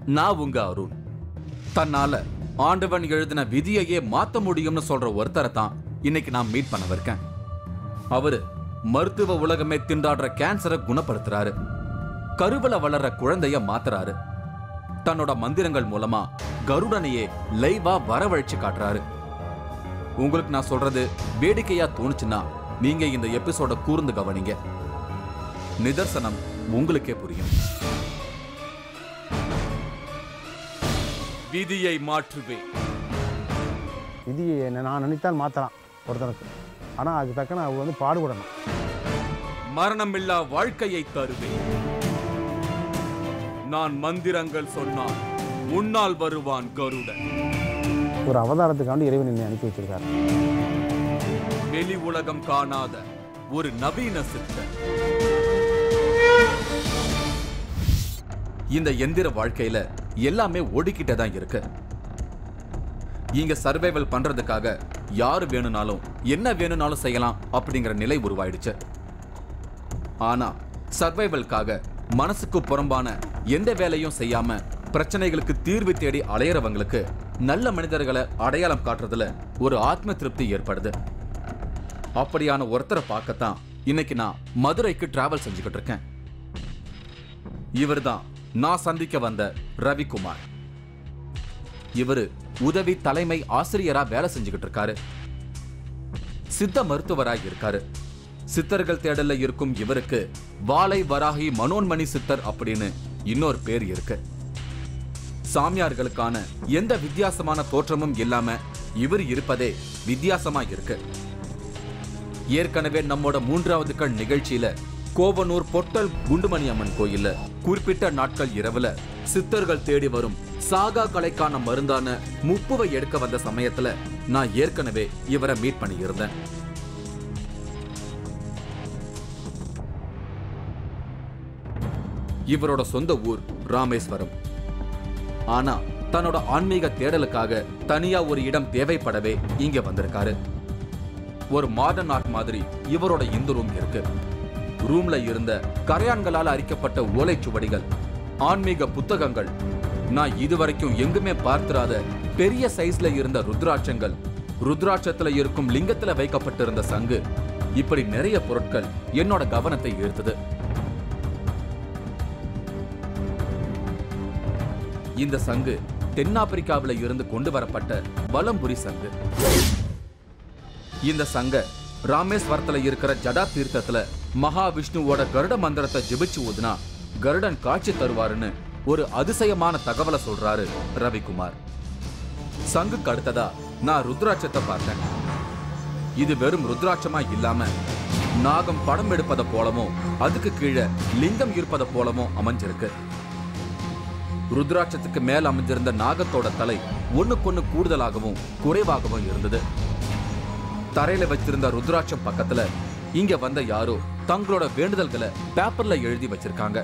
நான் உங்க அருண் தன்னால ஆண்டவன் எழுதின விதியையே மாத்த முடியும்னு சொல்ற ஒருத்தரை தான் இன்னைக்கு நான் மீட் பண்ண இருக்கேன் அவரு மருத்துவ உலகமே திண்டாடுற கேன்சரை குணப்படுத்துறாரு கருவல வளர்ற குழந்தைய மாத்துறாரு தன்னோட மந்திரங்கள் மூலமா கருடனையே லைவா வரவழைச்சு காட்டுறாரு உங்களுக்கு நான் சொல்றது வேடிக்கையா தோணுச்சுன்னா நீங்க இந்த எபிசோட கூர்ந்து கவனிங்க நிதர்சனம் உங்களுக்கே புரியும் விதியை மாற்றுவேன் விதியை என்ன நான் நினைத்தால் மாற்றலாம் ஒருத்தனுக்கு ஆனால் அதுக்கு தக்கன அவங்க வந்து பாடுபடணும் மரணமில்லா வாழ்க்கையை தருவேன் நான் மந்திரங்கள் சொன்னால் முன்னால் வருவான் கருடன் ஒரு அவதாரத்துக்காண்டி இறைவன் என்னை அனுப்பி வச்சிருக்காரு வெளி உலகம் காணாத ஒரு நவீன சித்தர் இந்த எந்திர வாழ்க்கையில எல்லாமே ஓடிக்கிட்டே தான் இருக்கு இங்க சர்வைவல் பண்றதுக்காக யாரு வேணும்னாலும் என்ன வேணும்னாலும் செய்யலாம் அப்படிங்கிற நிலை உருவாயிடுச்சு ஆனா சர்வைவல்காக மனசுக்கு புறம்பான எந்த வேலையும் செய்யாம பிரச்சனைகளுக்கு தீர்வு தேடி அலையறவங்களுக்கு நல்ல மனிதர்களை அடையாளம் காட்டுறதுல ஒரு ஆத்ம திருப்தி ஏற்படுது அப்படியான ஒருத்தரை பார்க்கத்தான் இன்னைக்கு நான் மதுரைக்கு டிராவல் செஞ்சுக்கிட்டு இருக்கேன் இவர்தான் நான் சந்திக்க வந்த ரவிக்குமார் இவரு உதவி தலைமை ஆசிரியரா வேலை செஞ்சுக்கிட்டு இருக்காரு சித்த மருத்துவராய் இருக்காரு சித்தர்கள் தேடல்ல இருக்கும் இவருக்கு வாலை வராகி மனோன்மணி சித்தர் அப்படின்னு இன்னொரு பேர் இருக்கு சாமியார்களுக்கான எந்த வித்தியாசமான தோற்றமும் இல்லாம இவர் இருப்பதே வித்தியாசமா இருக்கு ஏற்கனவே நம்மோட மூன்றாவது கண் நிகழ்ச்சியில கோவனூர் பொட்டல் குண்டுமணி அம்மன் கோயில்ல குறிப்பிட்ட நாட்கள் இரவுல சித்தர்கள் தேடி வரும் சாகா கலைக்கான மருந்தான முப்புவை எடுக்க வந்த சமயத்துல நான் ஏற்கனவே இவரை மீட் பண்ணியிருந்தேன் இவரோட சொந்த ஊர் ராமேஸ்வரம் ஆனா தன்னோட ஆன்மீக தேடலுக்காக தனியா ஒரு இடம் தேவைப்படவே இங்க வந்திருக்காரு ஒரு மாடர்ன் ஆர்ட் மாதிரி இவரோட இந்த ரூம் இருக்கு ரூம்ல இருந்த கரையான்களால் அரிக்கப்பட்ட ஓலைச்சுவடிகள் ஆன்மீக புத்தகங்கள் நான் இதுவரைக்கும் எங்குமே பார்த்திராத பெரிய சைஸ்ல இருந்த ருத்ராட்சங்கள் ருத்ராட்சத்துல இருக்கும் லிங்கத்துல வைக்கப்பட்டிருந்த சங்கு இப்படி நிறைய பொருட்கள் என்னோட கவனத்தை ஈர்த்தது இந்த சங்கு தென்னாப்பிரிக்காவில இருந்து கொண்டு வரப்பட்ட வலம்புரி சங்கு இந்த சங்க ராமேஸ்வரத்துல இருக்கிற ஜடா தீர்த்தத்துல மகாவிஷ்ணுவோட கருட மந்திரத்தை ஜெபிச்சு ஊதுனா கருடன் காட்சி தருவாருன்னு ஒரு அதிசயமான தகவலை சொல்றாரு ரவிக்குமார் சங்குக்கு அடுத்ததா நான் ருத்ராட்சத்தை பார்த்தேன் இது வெறும் ருத்ராட்சமா இல்லாம நாகம் படம் எடுப்பதை போலவும் அதுக்கு கீழே லிங்கம் இருப்பதை போலவும் அமைஞ்சிருக்கு ருத்ராட்சத்துக்கு மேல் அமைஞ்சிருந்த நாகத்தோட தலை ஒண்ணுக்கொண்ணு கூடுதலாகவும் குறைவாகவும் இருந்தது தரையில வச்சிருந்த ருத்ராட்சம் பக்கத்துல இங்க வந்த யாரோ தங்களோட வேண்டுதல்களை பேப்பர்ல எழுதி வச்சிருக்காங்க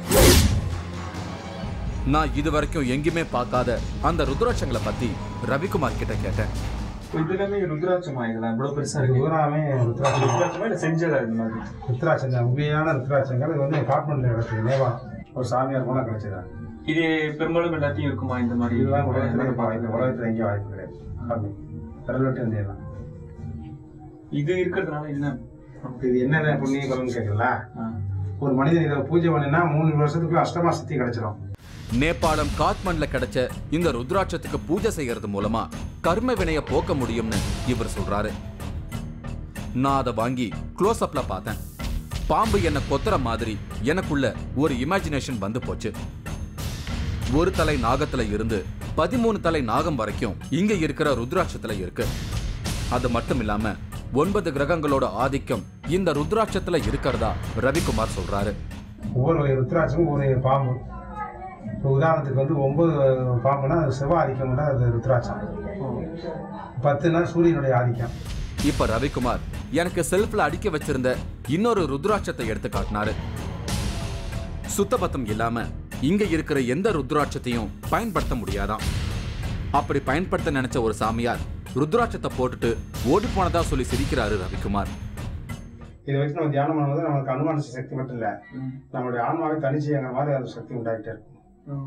நான் இதுவரைக்கும் எங்கேயுமே பார்க்காத அந்த ருத்ராட்சங்களை பத்தி ரவிக்குமார் கிட்ட கேட்டேன் இது எல்லாமே ருத்ராட்சமா இதெல்லாம் இவ்வளவு பெருசா இருக்கு பூராமே ருத்ராட்சம் ருத்ராட்சமா இல்ல செஞ்சதா இந்த மாதிரி ருத்ராட்சம் தான் உண்மையான ருத்ராட்சங்கள் இது வந்து காட்மண்டில் கிடச்சிது நேவாள் ஒரு சாமியார் மூலம் கிடச்சிதா இது பெரும்பாலும் எல்லாத்தையும் இருக்குமா இந்த மாதிரி இதுதான் உலகத்தில் வாய்ப்பு உலகத்தில் எங்கேயும் வாய்ப்பு கிடையாது கம்மி கடல் இந்தியெல்லாம் இது இருக்கிறதுனால என்ன இது என்னென்ன புண்ணிய பலன் கேட்கல ஆ. ஒரு மனிதன் இதை பூஜை பண்ணினா மூணு வருஷத்துக்குள்ள அஷ்டமா சக்தி கிடைச்சிடும் நேபாளம் காத்மண்ட்ல கிடைச்ச இந்த ருத்ராட்சத்துக்கு பூஜை செய்யறது மூலமா கர்ம வினைய போக்க முடியும்னு இவர் சொல்றாரு நான் அதை வாங்கி க்ளோஸ் அப்ல பார்த்தேன் பாம்பு என்ன கொத்துற மாதிரி எனக்குள்ள ஒரு இமேஜினேஷன் வந்து போச்சு ஒரு தலை நாகத்துல இருந்து பதிமூணு தலை நாகம் வரைக்கும் இங்க இருக்கிற ருத்ராட்சத்துல இருக்கு அது மட்டும் இல்லாம ஒன்பது கிரகங்களோட ஆதிக்கம் இந்த ருத்ராட்சத்துல இருக்கிறதா ரவிக்குமார் சொல்றாரு ஒவ்வொரு ருத்ராட்சமும் ஒரு பாம்பு இப்போ உதாரணத்துக்கு வந்து ஒன்பது பாம்புனா அது செவ்வாய் ஆதிக்கம்னா அது ருத்ராட்சம் பத்துனா சூரியனுடைய ஆதிக்கம் இப்ப ரவிக்குமார் எனக்கு செல்ஃப்ல அடிக்க வச்சிருந்த இன்னொரு ருத்ராட்சத்தை எடுத்து காட்டினாரு சுத்தபத்தம் இல்லாம இங்க இருக்கிற எந்த ருத்ராட்சத்தையும் பயன்படுத்த முடியாதாம் அப்படி பயன்படுத்த நினைச்ச ஒரு சாமியார் ருத்ராட்சத்தை போட்டுட்டு ஓடி போனதா சொல்லி சிரிக்கிறாரு ரவிக்குமார் இதை வச்சு நம்ம தியானம் பண்ணும்போது நமக்கு அனுமான சக்தி மட்டும் இல்லை ம். நம்மளுடைய ஆன்மாவை தனிச்சு எங்கள் மாதிரி அந்த சக்தி உண்டாகிட்டே இருக்கும் ம்.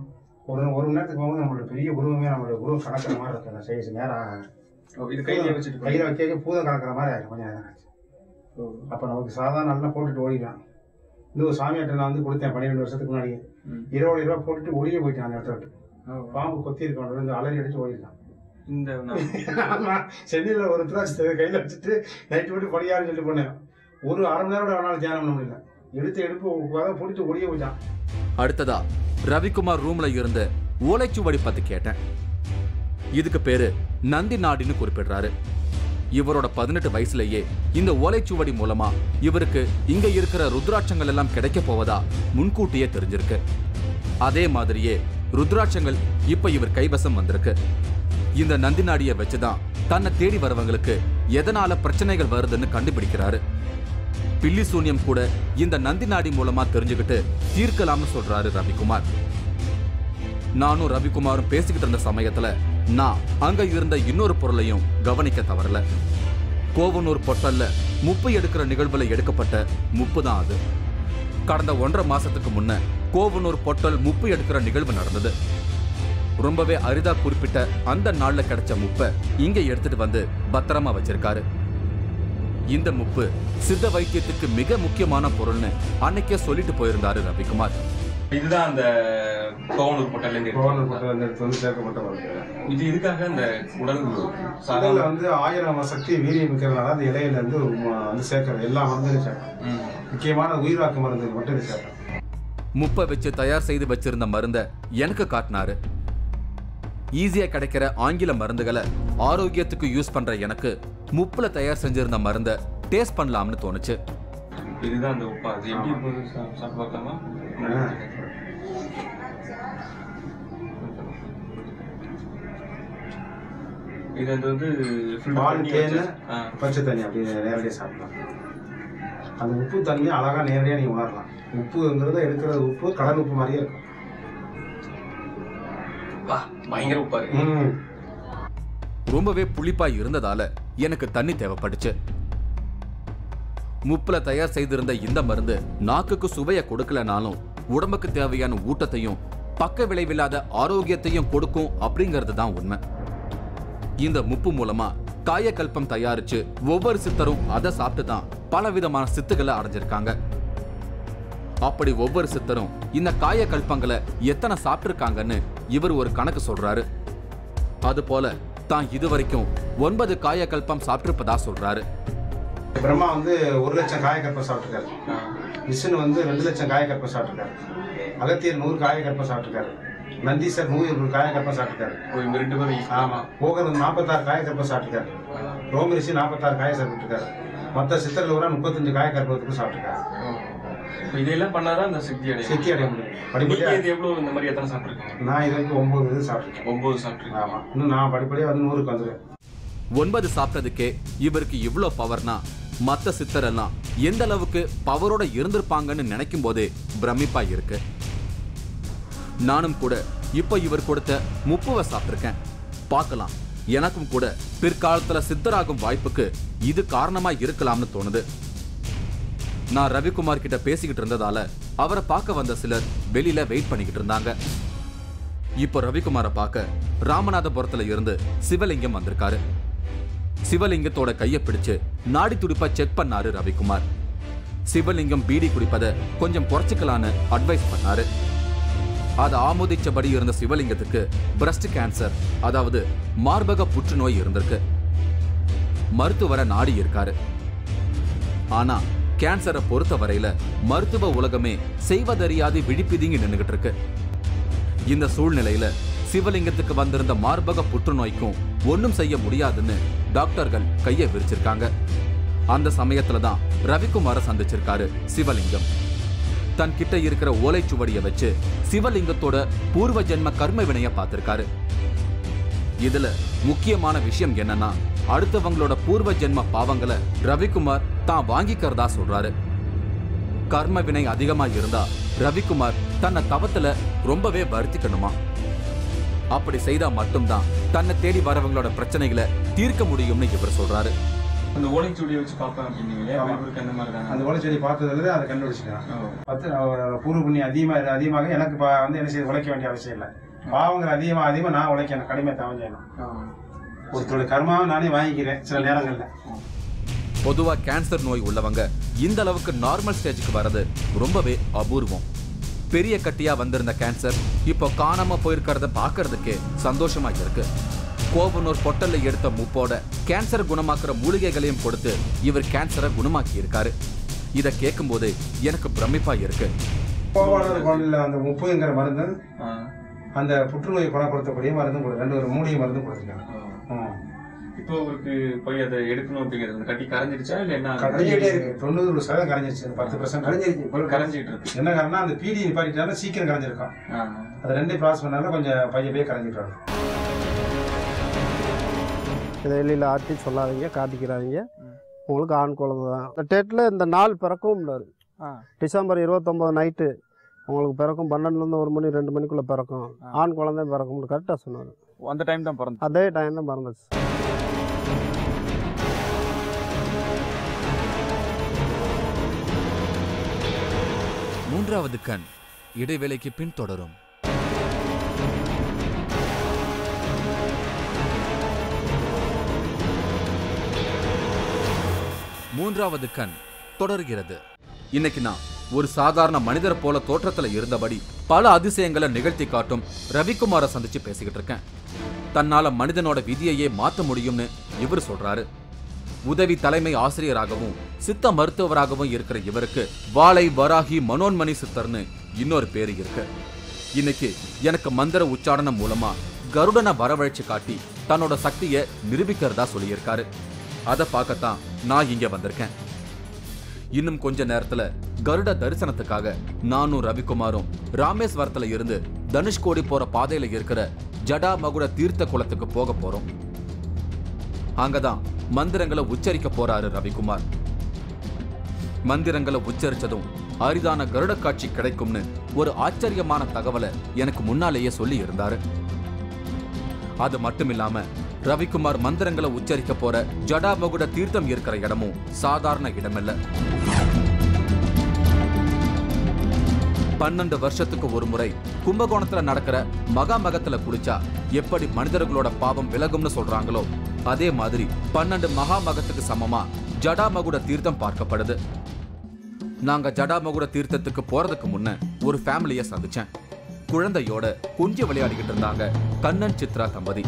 ஒரு ஒரு மணி நேரத்துக்கு போகும்போது நம்மளோட பெரிய உருவமே நம்மளோட உருவம் கணக்கிற மாதிரி இருக்கும் அந்த சைஸ் நேரம் ஓ, இது கையில வச்சுட்டு கையில் வைக்க பூதம் கணக்கிற மாதிரி ஆயிடும் கொஞ்சம் நேரம் ஆச்சு ஓ. அப்போ நமக்கு சாதாரண நல்லா போட்டுட்டு ஓடிடலாம் இந்த ஒரு சாமியாட்ட நான் வந்து கொடுத்தேன் பன்னிரெண்டு வருஷத்துக்கு முன்னாடி ம். இருபது ரூபா போட்டுட்டு ஒளிய போயிட்டேன் அந்த இடத்த விட்டு ஓ. பாம்பு கொத்தி இருக்கணும் இந்த அலறி அடிச்சு ஓடிடலாம் இந்த நான் ஆமா சென்னையில் ஒரு திராட்சை கையில் வச்சுட்டு நைட்டு விட்டு படியாருன்னு சொல்லிட்டு போனேன் ஒரு அரை மணி நேரம் வேணாலும் தியானம் பண்ண முடியல எடுத்து எடுப்பு அதை போட்டுட்டு ஒளிய போயிட்டான் அடுத்ததா ரவிக்குமார் ரூம்ல இருந்த ஓலைச்சுவடி பத்தி கேட்டேன் இதுக்கு பேரு நந்தி நாடின்னு குறிப்பிடுறாரு இவரோட பதினெட்டு வயசுலயே இந்த ஓலைச்சுவடி மூலமா இவருக்கு இங்க இருக்கிற ருத்ராட்சங்கள் எல்லாம் கிடைக்க போவதா முன்கூட்டியே தெரிஞ்சிருக்கு அதே மாதிரியே ருத்ராட்சங்கள் இப்ப இவர் கைவசம் வந்திருக்கு இந்த நந்தி நாடியை வச்சுதான் தன்னை தேடி வரவங்களுக்கு எதனால பிரச்சனைகள் வருதுன்னு கண்டுபிடிக்கிறாரு பில்லி சூன்யம் கூட இந்த நந்தி நாடி மூலமா தெரிஞ்சுக்கிட்டு தீர்க்கலாம்னு சொல்றாரு ரவிக்குமார் நானும் ரவிக்குமாரும் பேசிக்கிட்டு இருந்த சமயத்துல நான் அங்க இருந்த இன்னொரு பொருளையும் கவனிக்க தவறல கோவனூர் பொட்டல்ல முப்பு எடுக்கிற நிகழ்வுல எடுக்கப்பட்ட முப்பு தான் அது கடந்த ஒன்றரை மாசத்துக்கு முன்ன கோவனூர் பொட்டல் முப்பு எடுக்கிற நிகழ்வு நடந்தது ரொம்பவே அரிதா குறிப்பிட்ட அந்த நாள்ல கிடைச்ச முப்பை இங்க எடுத்துட்டு வந்து பத்திரமா வச்சிருக்காரு இந்த முப்பு சித்த வைத்தியத்துக்கு மிக முக்கியமான பொருள்னு அன்னைக்கே சொல்லிட்டு போயிருந்தாரு ரவிக்குமார் இதுதான் அந்த கோவனூர் பொட்டல்ல இருந்து கோவலூர் எடுத்தது. பக்கம் அந்த இடத்துல வந்து சேர்க்கப்பட்ட மருந்து இது இதுக்காக அந்த உடல் உடல்ல சாதாரண வந்து ஆயிரம் சக்தி வீரியம் இருக்கிறதுனால அந்த இலையில இருந்து ம- வந்து சேர்க்கறது எல்லா மருந்தும் சேர்க்கணும் ம். முக்கியமான உயிராக்கு மருந்து மட்டும் இது சேர்க்கணும் முப்பை வச்சு தயார் செய்து வச்சிருந்த மருந்த எனக்கு காட்டினாரு ஈஸியா கிடைக்கிற ஆங்கில மருந்துகளை ஆரோக்கியத்துக்கு யூஸ் பண்ற எனக்கு முப்புல தயார் செஞ்சிருந்த மருந்த டேஸ்ட் பண்ணலாம்னு தோணுச்சு இதுதான் அந்த உப்பா அது எப்படி இருக்குது சா- சாப்பிட்டு பார்க்கலாமா இது அது வந்து filter பால் பண்ணி தேன் வச்சு- ஆ. பச்சை தண்ணி அப்படி நேரடியாக சாப்பிடலாம் அந்த உப்பு தன்மையை அழகா நேரடியாக நீ உணரலாம் உப்புங்கிறத எடுக்கிறது உப்பு கடல் உப்பு மாதிரியே இருக்கும் வா, பயங்கர உப்பா இருக்கு ம். ரொம்பவே புளிப்பா இருந்ததால எனக்கு தண்ணி தேவைப்பட்டுச்சு முப்புல தயார் செய்திருந்த இந்த மருந்து நாக்குக்கு சுவையை கொடுக்கலனாலும் உடம்புக்கு தேவையான ஊட்டத்தையும் பக்க விளைவில்லாத ஆரோக்கியத்தையும் கொடுக்கும் அப்படிங்கிறது தான் உண்மை இந்த முப்பு மூலமா காயக்கல்பம் தயாரிச்சு ஒவ்வொரு சித்தரும் அதை சாப்பிட்டு தான் பலவிதமான சித்துக்களை அடைஞ்சிருக்காங்க அப்படி ஒவ்வொரு சித்தரும் இந்த காயக்கல்பங்களை எத்தனை சாப்பிட்டிருக்காங்கன்னு இவர் ஒரு கணக்கு சொல்றாரு அதுபோல தான் இதுவரைக்கும் ஒன்பது காயக்கல்பம் சாப்பிட்டிருப்பதா சொல்றாரு பிரம்மா வந்து ஒரு லட்சம் காயக்கற்பை சாப்பிட்டுருக்காரு ஆ. விஷ்ணு வந்து ரெண்டு லட்சம் காயக்கற்பை சாப்பிட்டுருக்காரு அகத்தியர் நூறு காயக்கற்பை சாப்பிட்டுருக்காரு நந்தீசர் நூறு நூறு காயக்கற்பை சாப்பிட்டுருக்காரு ஓ, இவங்க ரெண்டு பேரும் ஆமா போகர் வந்து நாற்பத்தாறு காயக்கற்பை சாப்பிட்டுருக்காரு ரோமரிஷி நாற்பத்தாறு காய சாப்பிட்டுருக்காரு மற்ற சித்தர்கள் கூட முப்பத்தஞ்சு காயக்கற்பத்துக்கு சாப்பிட்டுருக்காரு ஓ. இப்ப இதெல்லாம் பண்ணாதான் அந்த சக்தி அடையும் சக்தி அடைய முடியும் நீங்க படிப்படியா இது எவ்வளவு இந்த மாதிரி எத்தனை சாப்பிட்டுருக்கீங்க நான் இது வரைக்கும் ஒன்பது இது சாப்பிட்டுருக்கேன் ஒன்பது சாப்பிட்டுருக்கீங்க ஆமா இன்னும் நான் படிப்படியா வந்து நூறுக்கு வந்துடுவேன் ஒன்பது சாப்பிட்டதுக்கே இவருக்கு இவ்ளோ பவர்னா மத்த சித்தரெல்லாம் எந்த அளவுக்கு பவரோட இருந்திருப்பாங்கன்னு நினைக்கும் போதே பிரமிப்பா இருக்கு நானும் கூட இப்ப இவர் கொடுத்த முப்புவை சாப்பிட்டிருக்கேன் பார்க்கலாம் எனக்கும் கூட பிற்காலத்துல சித்தராகும் வாய்ப்புக்கு இது காரணமா இருக்கலாம்னு தோணுது நான் ரவிக்குமார் கிட்ட பேசிக்கிட்டு இருந்ததால அவரை பார்க்க வந்த சிலர் வெளியில வெயிட் பண்ணிக்கிட்டு இருந்தாங்க இப்போ ரவிக்குமாரை பார்க்க ராமநாதபுரத்துல இருந்து சிவலிங்கம் வந்திருக்காரு சிவலிங்கத்தோட கையை பிடிச்சு நாடி துடிப்பை செக் பண்ணாரு ரவிக்குமார் சிவலிங்கம் பீடி குடிப்பதை கொஞ்சம் குறைச்சிக்கலான்னு அட்வைஸ் பண்ணாரு அதை ஆமோதிச்சபடி இருந்த சிவலிங்கத்துக்கு பிரஸ்ட் கேன்சர் அதாவது மார்பக புற்றுநோய் இருந்திருக்கு மருத்துவரை நாடி இருக்காரு ஆனா கேன்சரை பொறுத்த வரையில மருத்துவ உலகமே செய்வதறியாது விழிப்பிதிங்கி நின்னுகிட்டு இருக்கு இந்த சூழ்நிலையில சிவலிங்கத்துக்கு வந்திருந்த மார்பக புற்றுநோய்க்கும் ஒண்ணும் செய்ய முடியாதுன்னு டாக்டர்கள் கையை விரிச்சிருக்காங்க அந்த சமயத்துல தான் ரவிக்குமார சந்திச்சிருக்காரு சிவலிங்கம் தன் கிட்ட இருக்கிற ஓலைச்சுவடியை வச்சு சிவலிங்கத்தோட பூர்வ ஜென்ம கர்ம வினைய பார்த்திருக்காரு இதுல முக்கியமான விஷயம் என்னன்னா அடுத்தவங்களோட பூர்வ ஜென்ம பாவங்களை ரவிக்குமார் தான் வாங்கிக்கிறதா சொல்றாரு கர்ம வினை அதிகமா இருந்தா ரவிக்குமார் தன்னை தவத்துல ரொம்பவே வருத்திக்கணுமா அப்படி செய்தா மட்டும்தான் தன்னை தேடி வரவங்களோட பிரச்சனைகளை தீர்க்க முடியும்னு இவர் சொல்றாரு அந்த ஓலைச்சுவடியை வச்சு பார்ப்பேன் அப்படின்னீங்களே ஆமா. இவருக்கு அந்த மாதிரி அந்த தானே ஓலைச்செடி பார்த்ததுல அதை கண்டுபிடிச்சிக்கிறேன் ஓ. பார்த்து அவர் பூர்வ புண்ணியம் அதிகமாக அதிகமாக எனக்கு இப்போ வந்து என்ன செய்ய உழைக்க வேண்டிய அவசியம் இல்லை பாவங்கள் அதிகமாக அதிகமாக நான் உழைக்கணும் கடுமையாக தவம் செய்யணும் ஒருத்தரோட கர்மாவை நானே வாங்கிக்கிறேன் சில நேரங்களில் பொதுவா கேன்சர் நோய் உள்ளவங்க இந்த அளவுக்கு நார்மல் ஸ்டேஜுக்கு வர்றது ரொம்பவே அபூர்வம் பெரிய கட்டியா வந்திருந்த கேன்சர் இப்போ காணாம போயிருக்கிறத பார்க்கறதுக்கே சந்தோஷமா இருக்கு கோவனூர் பொட்டல்ல எடுத்த மூப்போட கேன்சர் குணமாக்குற மூலிகைகளையும் கொடுத்து இவர் கேன்சரை குணமாக்கி இருக்காரு இதை கேட்கும்போது எனக்கு பிரமிப்பா இருக்கு கோவாளர் கோவிலில் அந்த முப்பதுங்கிற மருந்து அந்த புற்றுநோய் குணப்படுத்தக்கூடிய மருந்தும் கொடு ரெண்டு ஒரு மூலிகை மருந்தும் கொடுத்துருக்காங்க ம். இப்போ உங்களுக்கு போய் அதை எடுக்கணும் அப்படிங்கிறது அந்த கட்டி கரைஞ்சிருச்சா இல்ல என்ன கரைஞ்சிட்டே இருக்கு தொண்ணூறு சதவீதம் கரைஞ்சிருச்சு பத்து பர்சன்ட் கரைஞ்சிருச்சு கரைஞ்சிட்டு இருக்கு என்ன காரணம் அந்த பீடி நிப்பாட்டிட்டாலும் சீக்கிரம் கரைஞ்சிருக்கும் ஆ. அது ரெண்டையும் ப்ராசஸ் பண்ணாலும் கொஞ்சம் பையன் போய் கரைஞ்சிட்டாங்க இதை வெளியில் ஆட்டி சொல்லாதீங்க காட்டிக்கிறாதீங்க உங்களுக்கு ஆண் குழந்தை தான் இந்த டேட்டில் இந்த நாள் பிறக்கவும் முடியாது டிசம்பர் இருபத்தொம்போது நைட்டு உங்களுக்கு பிறக்கும் பன்னெண்டுலேருந்து ஒரு மணி ரெண்டு மணிக்குள்ளே பிறக்கும் ஆண் குழந்தை பிறக்கும்னு கரெக்டாக சொன்னார் அந்த டைம் தான் பிறந்து அதே டைம் தான் பிறந்துச்சு மூன்றாவது கண் இடைவேளைக்கு பின் தொடரும் மூன்றாவது கண் தொடர்கிறது இன்னைக்கு நான் ஒரு சாதாரண மனிதர் போல தோற்றத்துல இருந்தபடி பல அதிசயங்களை நிகழ்த்தி காட்டும் ரவிக்குமாரை சந்திச்சு பேசிக்கிட்டு இருக்கேன் தன்னால மனிதனோட விதியையே மாத்த முடியும்னு இவர் சொல்றாரு உதவி தலைமை ஆசிரியராகவும் சித்த மருத்துவராகவும் இருக்கிற இவருக்கு வாளை வராகி மனோன்மணி சித்தர்னு இன்னொரு பேரு இருக்கு இன்னைக்கு எனக்கு மந்திர உச்சாரணம் மூலமா கருடனை வரவழைச்சு காட்டி தன்னோட சக்தியை நிரூபிக்கிறதா சொல்லியிருக்காரு அதை பார்க்கத்தான் நான் இங்க வந்திருக்கேன் இன்னும் கொஞ்ச நேரத்துல கருட தரிசனத்துக்காக நானும் ரவிக்குமாரும் ராமேஸ்வரத்துல இருந்து தனுஷ்கோடி போற பாதையில இருக்கிற ஜடா மகுட தீர்த்த குளத்துக்கு போக போறோம் அங்கதான் மந்திரங்களை உச்சரிக்க போறாரு ரவிக்குமார் மந்திரங்களை உச்சரிச்சதும் அரிதான கருட காட்சி கிடைக்கும்னு ஒரு ஆச்சரியமான தகவலை எனக்கு முன்னாலேயே சொல்லி இருந்தாரு அது மட்டும் இல்லாம ரவிக்குமார் மந்திரங்களை உச்சரிக்க போற ஜடாமகுட தீர்த்தம் இருக்கிற இடமும் சாதாரண இடமல்ல பன்னெண்டு வருஷத்துக்கு ஒரு முறை கும்பகோணத்துல நடக்கிற மகாமகத்துல குளிச்சா எப்படி மனிதர்களோட பாவம் விலகும்னு சொல்றாங்களோ அதே மாதிரி பன்னெண்டு மகாமகத்துக்கு சமமா ஜடாமகுட தீர்த்தம் பார்க்கப்படுது நாங்க ஜடாமகுட தீர்த்தத்துக்கு போறதுக்கு முன்ன ஒரு ஃபேமிலிய சந்திச்சேன் குழந்தையோட கொஞ்சம் விளையாடிக்கிட்டு இருந்தாங்க கண்ணன் சித்ரா தம்பதி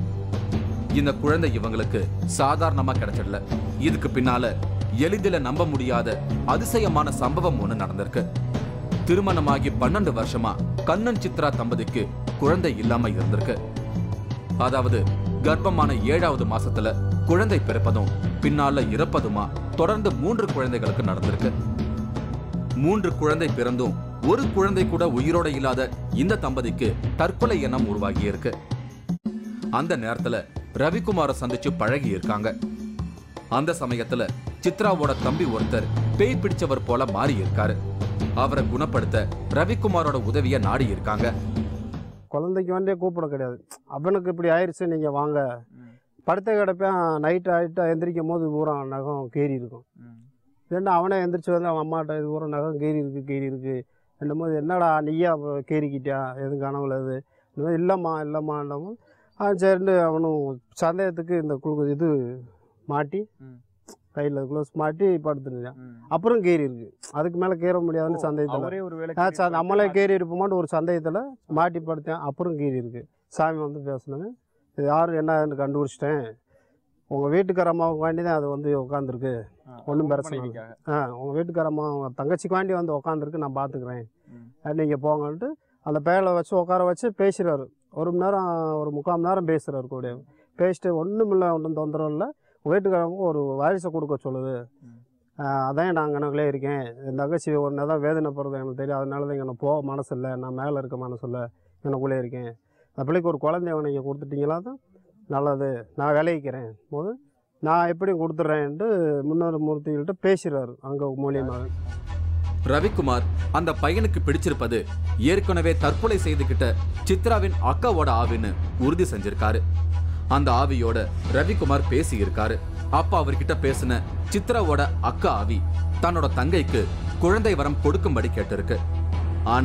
இந்த குழந்தை இவங்களுக்கு சாதாரணமா கிடைச்சிடல இதுக்கு பின்னால எளிதில நம்ப முடியாத அதிசயமான சம்பவம் ஒண்ணு நடந்திருக்கு திருமணமாகி பன்னெண்டு வருஷமா கண்ணன் சித்ரா தம்பதிக்கு குழந்தை இல்லாம இருந்திருக்கு அதாவது கர்ப்பமான ஏழாவது மாசத்துல குழந்தை பிறப்பதும் பின்னால இறப்பதுமா தொடர்ந்து மூன்று குழந்தைகளுக்கு நடந்திருக்கு மூன்று குழந்தை பிறந்தும் ஒரு குழந்தை கூட உயிரோட இல்லாத இந்த தம்பதிக்கு தற்கொலை எண்ணம் உருவாகி இருக்கு அந்த நேரத்துல ரவிக்குமாரை சந்திச்சு பழகி இருக்காங்க அந்த சமயத்துல சித்ராவோட தம்பி ஒருத்தர் பேய் பிடிச்சவர் போல மாறி இருக்காரு அவரை குணப்படுத்த ரவிக்குமாரோட உதவிய நாடி இருக்காங்க குழந்தைக்கு வேண்டிய கூப்பிட கிடையாது அவனுக்கு இப்படி ஆயிடுச்சு நீங்கள் வாங்க படுத்த கிடப்பேன் நைட்டு ஆகிட்டு எந்திரிக்கும் போது பூரா நகம் கீறி இருக்கும் ஏன்னா அவனே எந்திரிச்சு வந்து அவன் அம்மாட்ட இது பூரா நகம் கீறி இருக்கு கீறி இருக்கு என்னும் போது என்னடா நீயா அப்ப கீறிக்கிட்டியா எதுவும் கனவுல இது இந்த மாதிரி இல்லைம்மா இல்லைம்மான்னும் ஆ சரின்னு அவனும் சந்தேகத்துக்கு இந்த குளு இது மாட்டி ம். கையில் க்ளோஸ் மாட்டி படுத்துருந்தான் அப்புறம் கீறி இருக்கு அதுக்கு மேலே கீற முடியாதுன்னு சந்தேகத்தில் அவரே ஒரு வேலை ஆ சார் நம்மளே கீறி இருப்போமான்னு ஒரு சந்தேகத்தில் மாட்டி படுத்தேன் அப்புறம் கீறி இருக்கு சாமி வந்து பேசினேன் இது யார் என்னன்னு கண்டுபிடிச்சிட்டேன் உங்கள் வீட்டுக்கார அம்மாவுக்கு வேண்டி தான் அது வந்து உட்காந்துருக்கு ஒண்ணும் பிரச்சனை இல்லை. ஆ உங்கள் வீட்டுக்கார அம்மா உங்க தங்கச்சிக்கு வேண்டி வந்து உட்காந்துருக்கு நான் பார்த்துக்கிறேன் ம். நீங்கள் போங்கன்ட்டு அந்த பேலை வச்சு உட்கார வச்சு பேசுகிறாரு ஒரு மணி நேரம் ஒரு முக்கால் மணி நேரம் பேசுகிறாரு கூட பேசிட்டு ஒன்றும் இல்லை ஒன்றும் தொந்தரவு இல்லை உங்கள் வீட்டுக்காரங்க ஒரு வாரிசை கொடுக்க சொல்லுது ம். ஆ, அதான் நான் கணக்கிலே இருக்கேன் என் தங்கச்சி ஒன்று தான் வேதனைப்படுறது எனக்கு தெரியும் அதனால தான் இங்கே போக மனசு இல்லை நான் மேலே இருக்க மனசு இல்லை எனக்குள்ளே இருக்கேன் அந்த பிள்ளைக்கு ஒரு குழந்தைய நீங்கள் கொடுத்துட்டீங்களா தான் நல்லது நான் விளைவிக்கிறேன் போது நான் எப்படி கொடுத்துட்றேன்ட்டு முன்னோர் மூர்த்திகள்கிட்ட பேசுகிறாரு அங்கே மூலியமாக ரவிக்குமார் அந்த பையனுக்கு பிடிச்சிருப்பது ஏற்கனவே தற்கொலை செய்துகிட்ட சித்ராவின் அக்காவோட ஆவின்னு உறுதி செஞ்சிருக்காரு அந்த ஆவியோட ரவிக்குமார் பேசி இருக்காரு அப்ப அவர்கிட்ட பேசின சித்ராவோட அக்கா ஆவி தன்னோட தங்கைக்கு குழந்தை வரம் கொடுக்கும்படி கேட்டிருக்கு ஆனா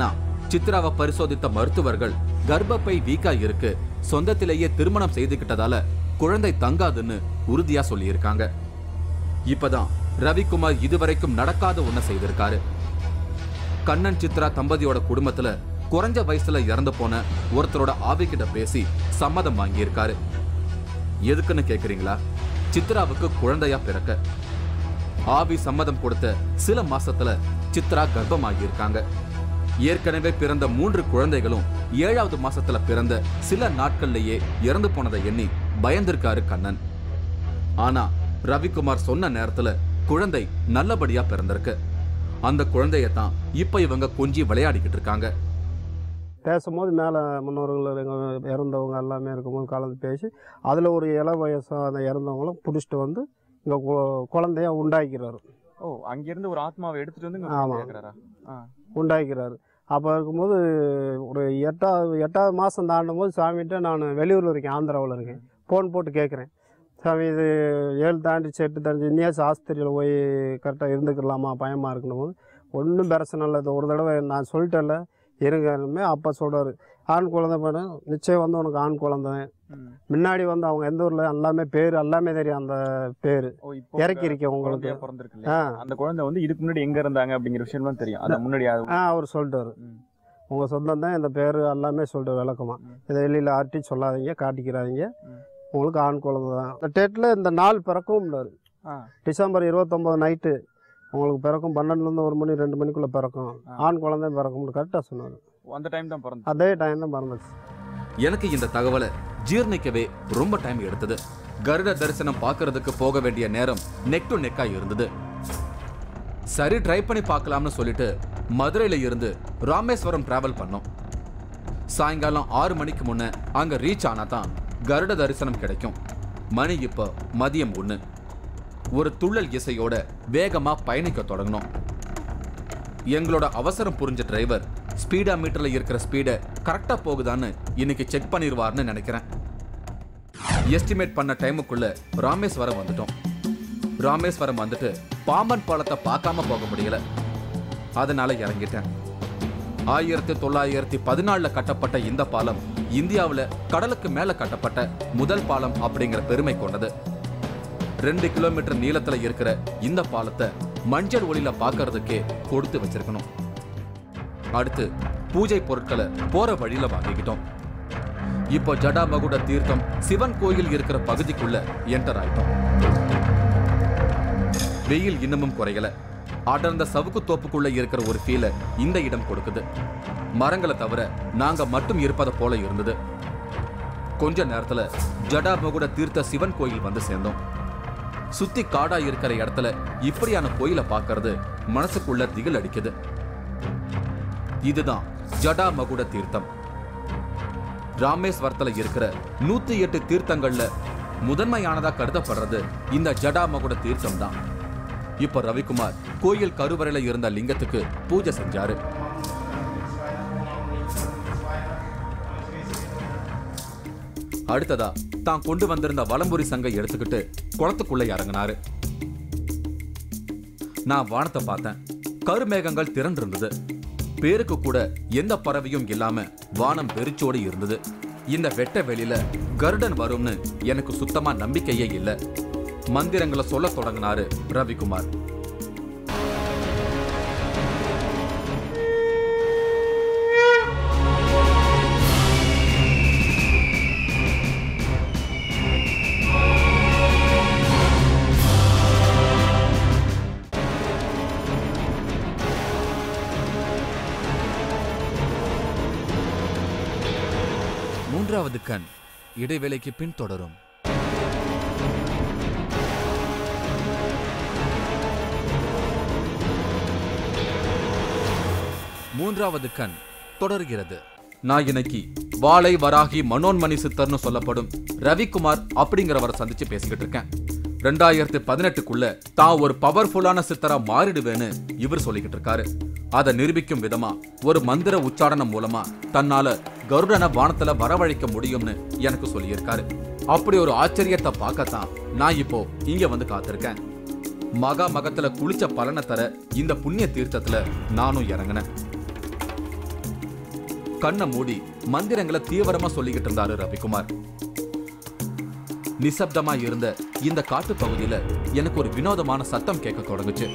சித்ராவை பரிசோதித்த மருத்துவர்கள் கர்ப்பப்பை வீக்கா இருக்கு சொந்தத்திலேயே திருமணம் செய்துக்கிட்டதால குழந்தை தங்காதுன்னு உறுதியா சொல்லியிருக்காங்க இப்பதான் ரவிக்குமார் இதுவரைக்கும் நடக்காத ஒண்ண செய்திருக்காரு கண்ணன் சித்ரா தம்பதியோட குடும்பத்துல குறைஞ்ச வயசுல இறந்து போன ஒருத்தரோட ஆவிக்கிட்ட பேசி சம்மதம் வாங்கியிருக்காரு எதுக்குன்னு கேக்குறீங்களா சித்ராவுக்கு குழந்தையா பிறக்க ஆவி சம்மதம் கொடுத்த சில மாசத்துல சித்ரா கர்ப்பமாகியிருக்காங்க ஏற்கனவே பிறந்த மூன்று குழந்தைகளும் ஏழாவது மாசத்துல பிறந்த சில நாட்கள்லயே இறந்து போனதை எண்ணி பயந்திருக்காரு கண்ணன் ஆனா ரவிக்குமார் சொன்ன நேரத்துல குழந்தை நல்லபடியா பிறந்திருக்கு அந்த குழந்தைய தான் இப்ப இவங்க கொஞ்சி விளையாடிக்கிட்டு இருக்காங்க பேசும்போது மேலே முன்னோர்கள் எங்கள் இறந்தவங்க எல்லாமே இருக்கும்போது கலந்து பேசி அதில் ஒரு இள வயசு அந்த இறந்தவங்களும் பிடிச்சிட்டு வந்து இங்கே குழந்தைய உண்டாக்கிறாரு ஓ அங்கிருந்து ஒரு ஆத்மாவை எடுத்துட்டு வந்து இங்க ஆமா. கேக்குறாரா ஆ உண்டாக்கிறாரு அப்போ இருக்கும்போது ஒரு எட்டாவது எட்டாவது மாதம் தாண்டும் போது சாமிகிட்ட நான் வெளியூரில் இருக்கேன் ஆந்திராவில் இருக்கேன் ஃபோன் போட்டு கேட்குறேன் சாமி இது ஏழு தாண்டிச்சு எட்டு தாண்டிச்சு இன்னியாச்சும் ஆஸ்பத்திரியில் போய் கரெக்டாக இருந்துக்கலாமா பயமாக இருக்கணும் போது ஒன்றும் பிரச்சனை இல்லை இது ஒரு தடவை நான் சொல்லிட்டேன்ல இருங்கமே அப்பா சொல்கிறாரு ஆண் குழந்தை பண்ண நிச்சயம் வந்து உனக்கு ஆண் குழந்தை ம். முன்னாடி வந்து அவங்க எந்த ஊரில் எல்லாமே பேர் எல்லாமே தெரியும் அந்த பேர் ஓ இப்போ இறக்கியிருக்கேன் உங்களுக்கு குழந்தையா பிறந்திருக்கு ஆ இல்லையா? அந்த குழந்தை வந்து இதுக்கு முன்னாடி எங்க இருந்தாங்க அப்படிங்கிற விஷயம்லாம் தெரியும் அந்த முன்னாடி அது- ஆ அவர் சொல்லிட்டாரு ம். உங்கள் சொந்தம் தான் இந்த பேர் எல்லாமே சொல்லிட்டு விளக்கமா ம். இதை வெளியில் ஆட்டி சொல்லாதீங்க காட்டிக்கிறாதீங்க ம். உங்களுக்கு ஆண் குழந்தை தான் இந்த டேட்டில் இந்த நாள் பிறக்கும்னாரு ஆ. டிசம்பர் இருபத்தொம்போது நைட்டு உங்களுக்கு பிறக்கும் பன்னெண்டுலேருந்து ஒரு மணி ரெண்டு மணிக்குள்ளே பிறக்கும் ஆ. ஆண் குழந்தை பிறக்கும்னு கரெக்டாக சொன்னார் அந்த டைம் தான் பிறந்து அதே டைம் தான் பிறந்துச்சு எனக்கு இந்த தகவலை ஜீர்ணிக்கவே ரொம்ப டைம் எடுத்தது கருட தரிசனம் பார்க்கறதுக்கு போக வேண்டிய நேரம் நெக் டு நெக்கா இருந்தது சரி ட்ரை பண்ணி பார்க்கலாம்னு சொல்லிட்டு மதுரையில இருந்து ராமேஸ்வரம் டிராவல் பண்ணோம் சாயங்காலம் ஆறு மணிக்கு முன்ன அங்க ரீச் ஆனா தான் கருட தரிசனம் கிடைக்கும் மணி இப்போ மதியம் ஒண்ணு ஒரு துள்ளல் இசையோட வேகமா பயணிக்க தொடங்கினோம் எங்களோட அவசரம் புரிஞ்ச டிரைவர் ஸ்பீடா மீட்டர்ல இருக்கிற ஸ்பீடை கரெக்டா போகுதான்னு இன்னைக்கு செக் பண்ணிடுவார்னு நினைக்கிறேன் எஸ்டிமேட் பண்ண டைமுக்குள்ள ராமேஸ்வரம் வந்துட்டோம் ராமேஸ்வரம் வந்துட்டு பாம்பன் பாலத்தை பார்க்காம போக முடியல அதனால இறங்கிட்டேன் ஆயிரத்தி தொள்ளாயிரத்தி பதினாலுல கட்டப்பட்ட இந்த பாலம் இந்தியாவுல கடலுக்கு மேல கட்டப்பட்ட முதல் பாலம் அப்படிங்கிற பெருமை கொண்டது ரெண்டு கிலோமீட்டர் நீளத்துல இருக்கிற இந்த பாலத்தை மஞ்சள் ஒளியில பார்க்கறதுக்கே கொடுத்து வச்சிருக்கணும் அடுத்து பூஜை பொருட்களை போற வழியில வாங்கிக்கிட்டோம் இப்போ ஜடாமகுட தீர்த்தம் சிவன் கோயில் இருக்கிற பகுதிக்குள்ள என்டர் ஆயிட்டோம் வெயில் இன்னமும் குறையல அடர்ந்த சவுக்கு தோப்புக்குள்ள இருக்கிற ஒரு ஃபீல இந்த இடம் கொடுக்குது மரங்களை தவிர நாங்க மட்டும் இருப்பதை போல இருந்தது கொஞ்ச நேரத்துல ஜடாமகுட தீர்த்த சிவன் கோயில் வந்து சேர்ந்தோம் சுத்தி காடா இருக்கிற இடத்துல இப்படியான கோயிலை பார்க்கறது மனசுக்குள்ள திகில் அடிக்குது இதுதான் ஜடாமகுட தீர்த்தம் ராமேஸ்வரத்துல இருக்கிற நூத்தி எட்டு தீர்த்தங்கள்ல முதன்மையானதா கருதப்படுறது இந்த ஜடாமகுட தீர்த்தம் தான் இப்ப ரவிக்குமார் கோயில் கருவறையில இருந்த லிங்கத்துக்கு பூஜை செஞ்சாரு அடுத்ததா தான் கொண்டு வந்திருந்த வலம்புரி சங்கை எடுத்துக்கிட்டு குளத்துக்குள்ள இறங்கினாரு நான் வானத்தை பார்த்தேன் கருமேகங்கள் திரண்டிருந்தது பேருக்கு கூட எந்த பறவையும் இல்லாம வானம் வெறிச்சோடி இருந்தது இந்த வெட்ட வெளியில கருடன் வரும்னு எனக்கு சுத்தமா நம்பிக்கையே இல்ல மந்திரங்களை சொல்ல தொடங்கினாரு ரவிக்குமார் மூன்றாவது கண் இடைவேளைக்கு பின் தொடரும் மூன்றாவது கண் தொடர்கிறது நான் இன்னைக்கு வாழை வராகி மனோன்மணி சித்தர்னு சொல்லப்படும் ரவிக்குமார் அப்படிங்கிறவரை சந்திச்சு பேசிக்கிட்டு இருக்கேன் ரெண்டாயிரத்தி பதினெட்டுக்குள்ள தான் ஒரு பவர்ஃபுல்லான சித்தரா மாறிடுவேன்னு இவர் சொல்லிக்கிட்டு இருக்காரு அதை நிரூபிக்கும் விதமா ஒரு மந்திர உச்சாரணம் மூலமா தன்னால கருடனை வானத்துல வரவழைக்க முடியும்னு எனக்கு சொல்லியிருக்காரு அப்படி ஒரு ஆச்சரியத்தை பார்க்கத்தான் நான் இப்போ இங்க வந்து காத்திருக்கேன் மகா மகத்துல குளிச்ச பலனை தர இந்த புண்ணிய தீர்த்தத்துல நானும் இறங்கினேன் கண்ணை மூடி மந்திரங்களை தீவிரமா சொல்லிக்கிட்டு இருந்தாரு ரவிக்குமார் நிசப்தமா இருந்த இந்த காட்டு பகுதியில எனக்கு ஒரு வினோதமான சத்தம் கேட்க தொடங்குச்சு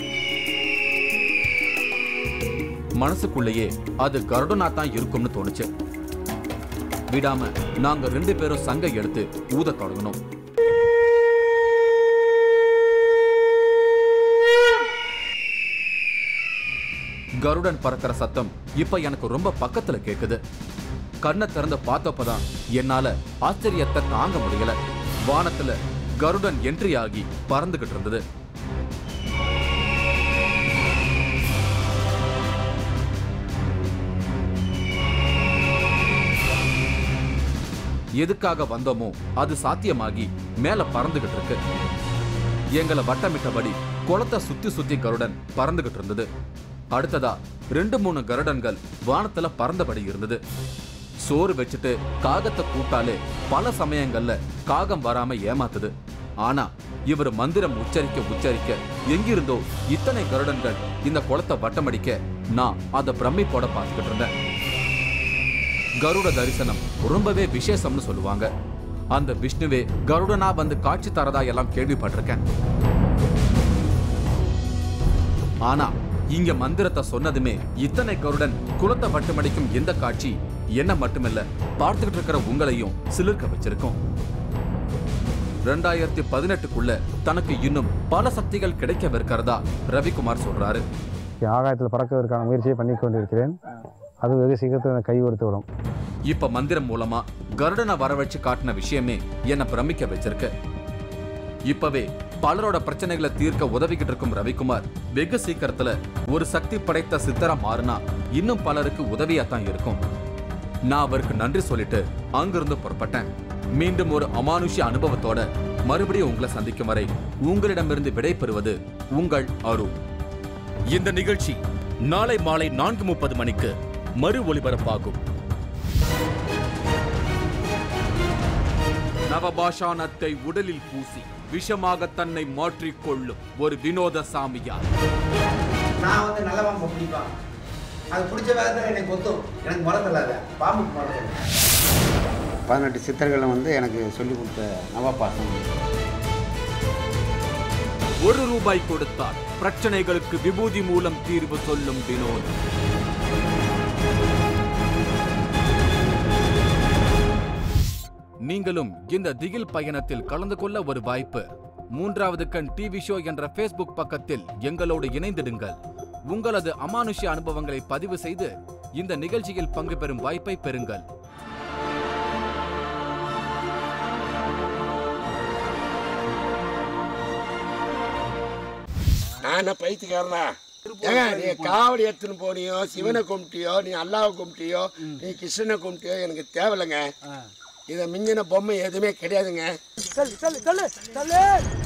மனசுக்குள்ளேயே அது கருடனா தான் இருக்கும்னு தோணுச்சு விடாம நாங்க ரெண்டு பேரும் சங்கை எடுத்து ஊத தொடங்கணும் கருடன் பறக்கிற சத்தம் இப்ப எனக்கு ரொம்ப பக்கத்துல கேக்குது கண்ணை திறந்து பார்த்தப்பதான் என்னால ஆச்சரியத்தை தாங்க முடியல வானத்துல கருடன் என்ட்ரி ஆகி பறந்துகிட்டு இருந்தது எதுக்காக வந்தோமோ அது சாத்தியமாகி மேல பறந்துகிட்டு இருக்கு எங்களை வட்டமிட்டபடி குளத்தை சுத்தி சுத்தி கருடன் பறந்துகிட்டு இருந்தது அடுத்ததா ரெண்டு மூணு கருடன்கள் வானத்துல பறந்தபடி இருந்தது சோறு வச்சுட்டு காகத்தை கூட்டாலே பல சமயங்கள்ல காகம் வராம ஏமாத்துது ஆனா இவர் மந்திரம் உச்சரிக்க உச்சரிக்க எங்கிருந்தோ இத்தனை கருடன்கள் இந்த குளத்தை வட்டமடிக்க நான் அதை பிரமிப்போட பார்த்துக்கிட்டு இருந்தேன் கருட தரிசனம் ரொம்பவே விசேஷம்னு சொல்லுவாங்க அந்த விஷ்ணுவே கருடனா வந்து காட்சி தரதா எல்லாம் கேள்விப்பட்டிருக்கேன் ஆனா இங்க மந்திரத்தை சொன்னதுமே இத்தனை கருடன் குலத்தை வட்டமடிக்கும் இந்த காட்சி என்ன மட்டுமில்ல பார்த்துக்கிட்டு இருக்கிற உங்களையும் சிலிர்க்க வச்சிருக்கும் ரெண்டாயிரத்தி பதினெட்டுக்குள்ள தனக்கு இன்னும் பல சக்திகள் கிடைக்கவிருக்கிறதா ரவிக்குமார் சொல்றாரு ஆகாயத்தில் பறக்குவதற்கான முயற்சியை பண்ணி கொண்டிருக்கிறேன் அது வெகு சீக்கிரத்தில் கை கொடுத்து விடும் இப்ப மந்திரம் மூலமா கருடனை வரவழைச்சு காட்டின விஷயமே என்ன பிரமிக்க வச்சிருக்கு இப்பவே பலரோட பிரச்சனைகளை தீர்க்க உதவிக்கிட்டு இருக்கும் ரவிக்குமார் வெகு சீக்கிரத்துல ஒரு சக்தி படைத்த சித்தரா மாறினா இன்னும் பலருக்கு உதவியா தான் இருக்கும் நான் அவருக்கு நன்றி சொல்லிட்டு அங்கிருந்து புறப்பட்டேன் மீண்டும் ஒரு அமானுஷ்ய அனுபவத்தோட மறுபடியும் உங்களை சந்திக்கும் வரை உங்களிடமிருந்து விடைபெறுவது உங்கள் அருள் இந்த நிகழ்ச்சி நாளை மாலை நான்கு முப்பது மணிக்கு மறு ஒளிபரப்பாகும் நவபாஷானத்தை உடலில் பூசி விஷமாக தன்னை மாற்றிக்கொள்ளும் ஒரு வினோத சாமியார் நான் வந்து நல்ல பாம்பு பிடிப்பேன் அது பிடிச்ச வேகத்தில் எனக்கு கொத்தும் எனக்கு முறை தள்ளாத பாம்புக்கு முறை பதினெட்டு சித்தர்களை வந்து எனக்கு சொல்லி கொடுத்த நவபாசம் ஒரு ரூபாய் கொடுத்தால் பிரச்சனைகளுக்கு விபூதி மூலம் தீர்வு சொல்லும் வினோதம் நீங்களும் இந்த திகில் பயணத்தில் கலந்து கொள்ள ஒரு வாய்ப்பு மூன்றாவது கண் டிவி ஷோ என்ற ஃபேஸ்புக் பக்கத்தில் எங்களோடு இணைந்திடுங்கள் உங்களது அமானுஷ்ய அனுபவங்களை பதிவு செய்து இந்த நிகழ்ச்சியில் பங்கு பெறும் வாய்ப்பை பெறுங்கள் நான் என்ன பைத்தியக்காரனா ஏங்க நீ காவடி எடுத்துன்னு போனியோ சிவனை கும்பிட்டியோ நீ அல்லாவை கும்பிட்டியோ நீ கிருஷ்ணனை கும்பிட்டியோ எனக்கு தேவையில்லைங்க இதை மிஞ்சின பொம்மை எதுவுமே கிடையாதுங்க சொல்லு சொல்லு சொல்லு சொல்லு